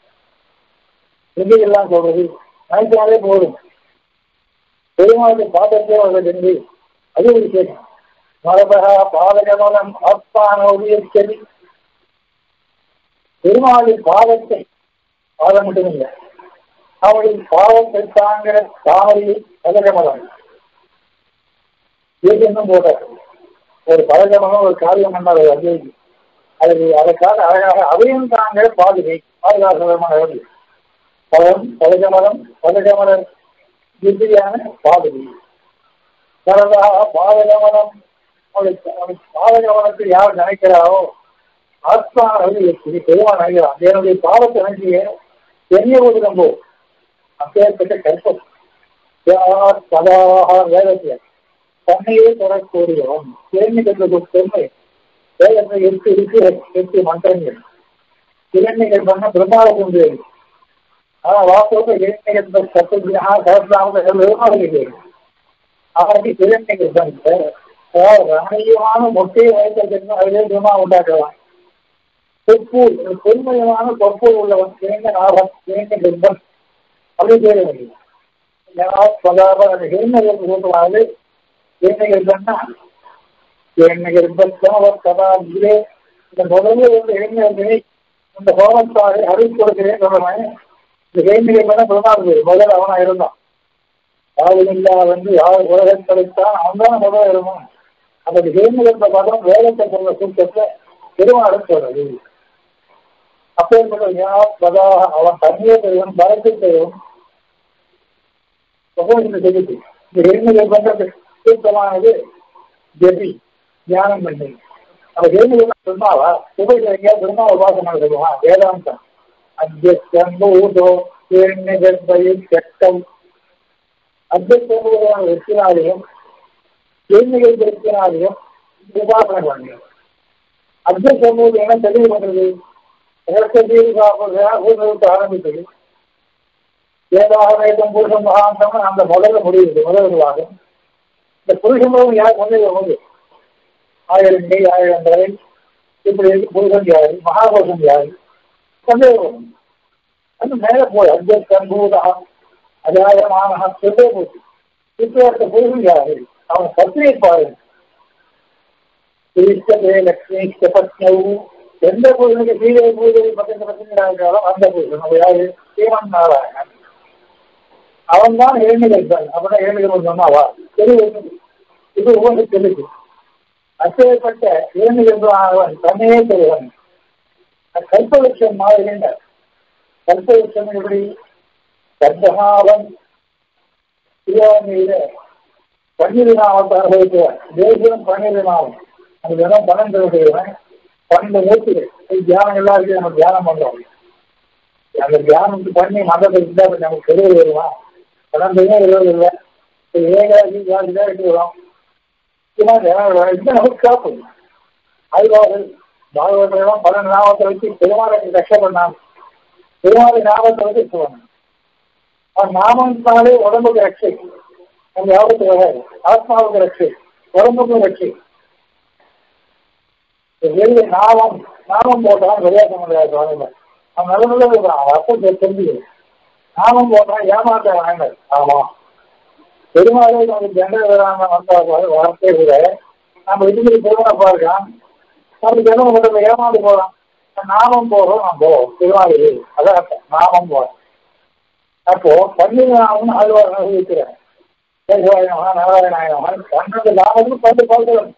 Speaker 2: எல்லாம் சொல்றது நினைச்சாலே போதும் பெருமாளுக்கு பாதத்தே ஒரு கண்டி அது ஒரு கேள்வி மரபகா பாதகமலம் ஆத்மான உயர்ச்செடி பெருமாளின் பாதத்தை பாதம் மட்டும் இல்லை அவளின் பாவத்தை தாங்கிற தாமரை பதகமலம் ஏதென்னும் போட்டார் ஒரு பதகமலம் ஒரு காரியம் பண்ணார் ஒரு அஜய்க்கு அது அதற்காக அழகாக அவையும் தாங்கிற பாதுகை பாதுகாசமான பதம் பதகமலம் பதகமலம் திவ்யான பாதுகை சரதா பாதகமலம் பாதகமலத்தை யார் நினைக்கிறாரோ ஆத்மா எப்படி பெருமான் நினைக்கிறான் என்னுடைய பாவத்தை நினைச்சிய பெரிய ஒரு நம்போ அப்பேற்பட்ட கற்பம் சதாவாக வேதத்திய தன்னையே தொடரக்கூடியவன் தேர்ந்து கற்றது பெருமை வேதத்தில் எட்டு இருக்கு எட்டு மந்திரங்கள் இரண்டைகள் பண்ண பிரம்மாவை கொண்டு ஆனா வாஸ்தவத்தை இளைஞர்கள் சத்துப்படியாக கலப்படாமல் விவகாரம் அவருக்கு இளைஞர்கள் அதாவது ரமணீயமான மொட்டையை வைத்திருக்கணும் அதிலே குணமா உண்டாக்கலாம் சொற்பு பொறுமையான சொற்பு உள்ளவன் இளைஞ நாகம் இளைஞ கர்ப்பன் அப்படி பேர முடியும் இளைஞர்கள் சொல்லுவாரு இளைஞர்கள்னா இளைஞ கர்ப்பம் அவர் கதா இதிலே இந்த முதல்ல உள்ள இளைஞர்களை இந்த கோபத்தாரை அறிவித்து கொடுக்கிறேன் சொல்லுவேன் இந்த இளைஞர்கள் மேல பிரதான முதல் அவனா இருந்தான் யாரும் இல்லா வந்து யார் உலகம் கிடைத்தான் அவன் தான் முதல் இருந்தான் அந்த இளைஞர் பதம் வேலைத்தை சொல்ல சூக்கத்தை பெருமாளும் சொல்றது அப்பேற்பட்ட அவன் தண்ணியை செய்யும் பயத்தை செய்யும் தெரியுது இந்த இளைஞர்கள் பண்றது சூக்கமானது ஜெபி தியானம் பண்ணி அந்த இளைஞர்கள் சொன்னாவா சுபையில் எங்கேயாவது சொன்னா உபாசனம் சொல்லுவான் வேதாந்தம் அத்தியஸ்தம்பு ஊதோ இளைஞர் பயிர் சட்டம் அத்தியஸ்தம்புவான வெற்றினாலையும் இளைஞர்கள் வெற்றினாலையும் உபாசனை பண்ணி அத்தியஸ்தம்பு என்ன தெளிவு பண்றது ஆரம்பித்தது ஏதாவது புருஷன் மகாந்தம் அந்த முதல்ல முடியுது முதல் வாதம் இந்த புருஷன் யார் முதல் வந்து ஆயிரம் நெய் ஆயிரம் தலை இப்படி இருக்கு புருஷன் யாரு மகாபுருஷன் யாரு சந்தேகம் அந்த மேல போய் அத்தியஸ்தம் பூதா அஜாயமான சொல்லே போச்சு இப்போ அந்த புருஷன் யாரு அவன் பத்திரிகை பாருங்க கிறிஸ்தவே லட்சுமி பத்னவு எந்த புருஷனுக்கு சீதை பூஜை பக்கத்து பத்திரிகாலும் அந்த புருஷன் யாரு சீமன் நாராயணன் அவன் தான் ஏழுநிலைகள் அப்படின்னா ஏழுநிலை சொன்னாவா தெளிவு இது ஒவ்வொன்று தெளிவு அப்பேற்பட்ட ஏழுநிலைவன் தன்னையே தெளிவன் கல்பவృక్షம் மாதிரி கல்பவృక్షம் எப்படி கர்ப்பகாவன் சிவாமியில பன்னீர் நாமத்தை அனுபவிக்கிறார் தேசியம் பன்னீர் நாமம் அது வெறும் பணம் தருகிறவன் பன்னெண்டு மூர்த்திகள் தியானம் எல்லாருக்கும் நம்ம தியானம் பண்றோம் அந்த தியானம் பண்ணி மதத்தை இருந்தா நமக்கு தெளிவு வருமா பணம் தெரியும் இருபது இல்லை ஏகாதி ஜாதி தான் எடுத்துக்கிறோம் இது நமக்கு காப்பும் ஆய்வாளர்கள் பாகவதெல்லாம் பல நாமத்தை வச்சு பெருமாளை கஷ்டப்படலாம் பெருமாளை நாமத்தை வச்சு சொல்லணும் நாமத்தாலே உடம்புக்கு ரட்சை நம்ம யாருக்கு வராது ஆத்மாவுக்கு ரட்சை உடம்புக்கும் ரட்சை வெளியே நாமம் நாமம் போட்டான் விளையாட்ட முடியாது சுவாமிங்க அவன் நல்ல நல்லது அவன் அப்போ தெரிஞ்சு நாமம் போட்டான் ஏமாற்ற வாங்க ஆமா பெருமாளே நமக்கு ஜெண்டராம வந்த வார்த்தை கூட நம்ம இதுக்கு பெருமாளை பாருக்கான் நம்ம ஜென்மம் கொண்டு ஏமாந்து போறோம் நாமம் போறோம் நம்ம போவோம் திருவாரூர் அதான் நாமம் போறோம் அப்போ பன்னிரண்டு ஆழ்வார் அனுபவிக்கிறேன் கேசவாயனமா நாராயணாயனமா பன்னெண்டு நாமத்துக்கு பத்து பாசுரம்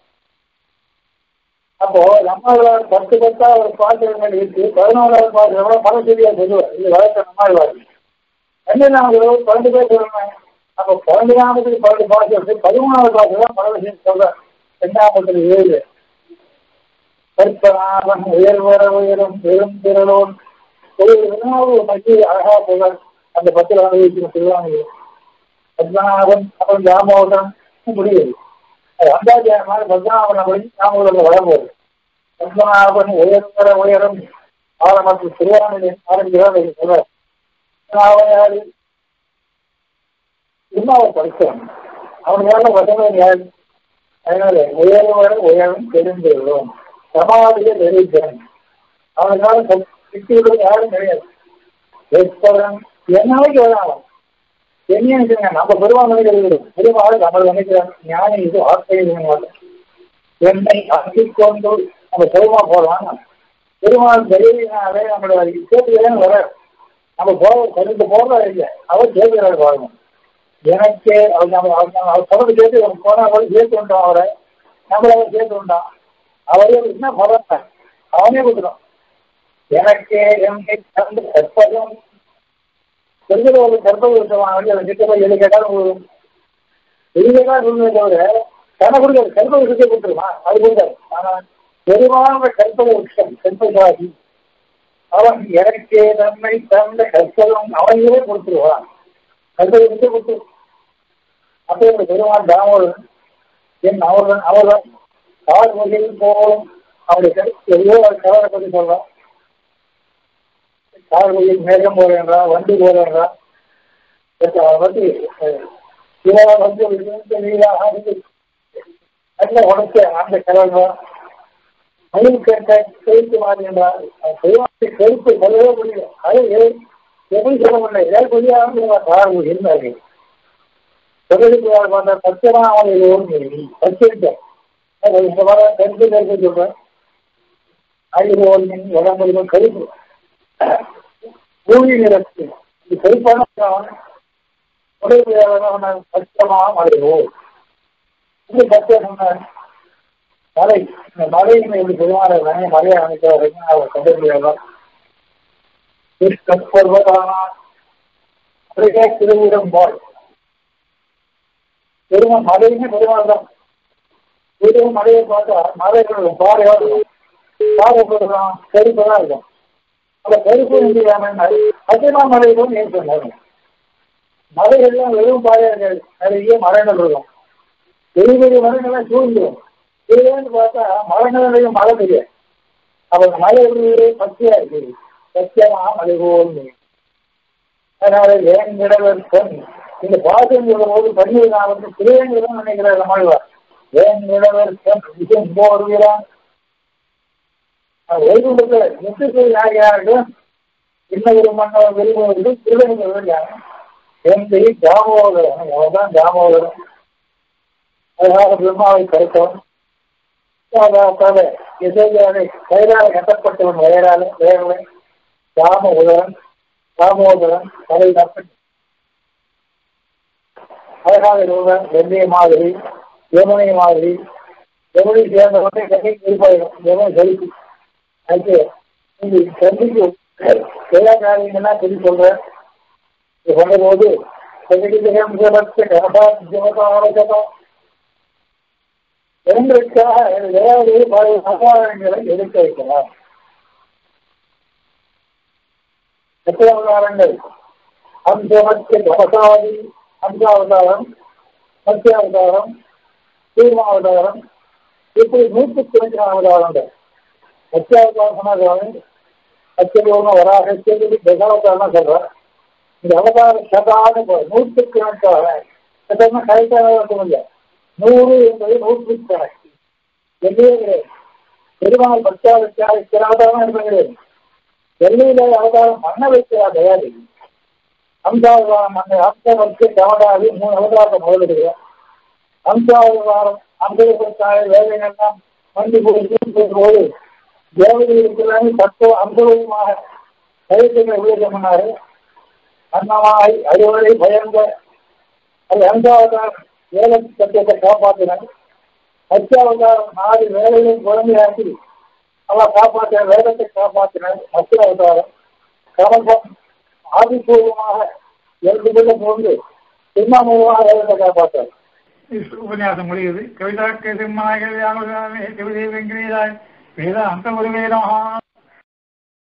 Speaker 2: அப்போ நம்மளால் பத்து பத்தா ஒரு பாசுரங்கள் இருக்கு பதினோராவது பாசுரம் பல சரியா சொல்லுவார் இது வளர்த்த நம்மாழ்வார் பன்னெண்டு நாமத்தில் பன்னெண்டு பேர் சொல்லணும் அப்போ பன்னெண்டு நாமத்துக்கு பன்னெண்டு பாசுரத்துக்கு பதிமூணாவது பாசுரம் பல விஷயம் சொல்ற ரெண்டாமத்தில் ஏழு கற்பனாவன் உயர்வர உயரும் பெரும் திரளோன் ஒரு வினாவு மத்திய அழகா புகழ் அந்த பத்தில் அனுபவிக்கிற திருவாங்க பத்மநாபன் அப்புறம் தாமோதரன் முடியுது வந்தாச்சாரமான பத்மநாபனை படி தாமோதரில் வரப்போகுது பத்மநாபன் உயர்வர உயரம் ஆரம்பத்தில் திருவாரூரில் ஆரம்பிக்கிறார் சொல்றார் அவனையாரு இன்னும் அவர் படிக்கிறான் அவன் மேல வசனம் யாரு அதனால உயர்வர உயரம் தெரிந்துள்ளோம் சமாதியை நிறைவேற்றன் அவனுக்காக சித்தியுடன் யாரும் கிடையாது எப்பறம் என்னைக்கு வராலும் என்ன நினைக்கிறாங்க நம்ம பெருமாள் நினைக்கிறது பெருமாள் நம்ம நினைக்கிறாங்க ஞானி இது ஆசிரியர் என்னை அங்கிக் கொண்டு நம்ம பெருமா போகலாம் பெருமாள் தெரியவினாலே நம்மளோட கேட்டுக்கிறேன்னு வர நம்ம போக கருத்து போகிறதா இல்லை அவர் கேட்கிறார் பாருங்க எனக்கே அவர் நம்ம அவர் தொடர்ந்து கேட்டு போனா கூட சேர்த்து விட்டோம் அவரை நம்மள அவர் சேர்த்து விட்டோம் அவரே என்ன பலம் அவனே கொடுக்குறோம் எனக்கே என்னை கண்டு கற்பதும் தெரிஞ்சது ஒரு கற்பது விஷயமான வழி அதை கிட்ட போய் எது கேட்டாலும் கொடுக்கும் எதுக்கா சொல்லுங்க தவிர தன கொடுக்காது கற்ப விஷயத்தை கொடுத்துருமா அது கொடுக்காது ஆனா பெருமான கற்பக விஷயம் கற்பகாதி அவன் எனக்கே தன்னை தந்த கற்பகம் அவனையே கொடுத்துருவான் கற்பக விஷயம் கொடுத்து அப்போ இந்த பெருமான் தாமோதன் என் அவர்கள் அவர்கள் கால் வகையில் போகும் அவருடைய எவ்வளோ கவலை பற்றி சொல்றோம் கார் போய் மேகம் போறேன்றா வண்டி போறேன்றா வந்து இவரை வந்து நீராக நல்ல உடச்ச அந்த கிழமை மயில் கேட்ட செலுத்து மாறின்றா தெய்வத்தை செலுத்து சொல்லவே முடியும் அது எப்படி சொல்ல முடியல ஏன் புரியாம கார் இருந்தார்கள் தொழிலுக்கு பார்த்தா பச்சைதான் அவனுக்கு ஓடுங்க பச்சை இந்த மாதிரி கருத்து கருத்து சொல்றேன் ஆயுத ஓடுங்க உடம்பு கருப்பு பூமி நிறத்து இது கருப்பான உடல் பச்சமா மறைவோம் இது பச்சை சொன்ன மலை இந்த மலையினை எப்படி பெருமாள் மலையை அமைக்க வரைக்கும் அவர் கண்டுபிடிக்கலாம் திருவிடம் பாய் பெருமாள் மலையுமே பெருமாள் தான் இதுவும் மலையை பார்த்தா மலைகள் பாறையோடு பாறை போடுறோம் கருப்பு தான் இருக்கும் அந்த கருப்பு இந்தியாமல் அதிகமா மலைகளும் ஏன் சொன்னாங்க மலைகள்லாம் வெறும் பாறையார்கள் நிறைய மரங்கள் இருக்கும் பெரிய பெரிய மரங்கள்லாம் சூழ்ந்துடும் இதுலேருந்து பார்த்தா மரங்களையும் மழை தெரியாது அவங்க மலை எப்படி பச்சையா இருக்குது பச்சையா மலை போல் அதனால வேங்கிடவர் பொன் இந்த பாசம் சொல்லும் போது பள்ளி நான் வந்து சிறியங்கிறதான் நினைக்கிறார் நம்மழ்வார் வேங்கிடவர் பொன் விஷயம் போடுகிறான் வைகுண்டத்தில் முத்துக்கு யார் யாருக்கும் இன்ன ஒரு மன்னர் விரும்புவது திருவண்ணாமலை எந்தை தாமோதரன் அவர்தான் தாமோதரன் அதனால பிரம்மாவை கருத்தவன் இசையாலை கயிறால கட்டப்பட்டவன் வயரால வேலை தாம உதரன் தாமோதரன் தலை தப்பன் அழகாக இருவன் வெள்ளைய மாதிரி யமுனை மாதிரி யமுனை சேர்ந்தவனே கண்ணி இருப்பாயிடும் யமுனை செலுத்தி அதுக்கு நீங்க கண்டிக்கு எல்லா காரியங்கள்லாம் சொல்லி சொல்றேன் சொல்லும்போது பெண்களுக்காக ஏதாவது பல சகாரங்களை எடுக்க வைக்கலாம் அவதாரங்கள் அம்சமத்திய அவசாதி அம்சாவதாரம் மத்தியாவதாரம் தீர்மாவதாரம் இப்படி நூற்றுக்கு கணக்கான அவதாரங்கள் மத்தியாவதாரம் சொன்னாங்க அச்சலோகம் வராக சொல்லி தசாவதாரம் சொல்றேன் இந்த அவதார சதான நூற்றுக்கு கணக்காக சதம்னா கரெக்டாக சொல்லுங்க நூறு என்பது நூற்று கணக்கு எல்லையே கிடையாது பெருமாள் பக்தாவதாரம் அவதாரம் என்பது கிடையாது எல்லையில அவதாரம் மண்ண வைக்கிறா தயாரி அம்சாவதாரம் மண்ணை அம்சவர்க்கு கவடாது மூணு அவதாரத்தை முதலிடுகிறோம் அம்சாவதாரம் அம்பதுக்காக வேலைகள்லாம் வண்டி போய் போது தேவதைகளுக்கு பத்தோ அம்பதுமாக கைத்தங்களை உபயோகம் பண்ணாரு அன்னமாய் அறுவடை பயந்த அது அஞ்சாவதாரம் வேலை சத்தியத்தை காப்பாற்றினார் அச்சாவதாரம் நாலு வேலைகளையும் குழந்தையாக்கி அவன் காப்பாற்றின வேதத்தை காப்பாற்றினார் மத்திய அவதாரம் கமல்பம் ஆதிபூர்வமாக எழுதுகிற போது சிம்மாமூலமாக வேதத்தை காப்பாற்றார்
Speaker 1: உபன்யாசம் முடியுது கவிதா சிம்மாய கவிதை வெங்கடேராய் வேத அந்த ஒரு வேதம்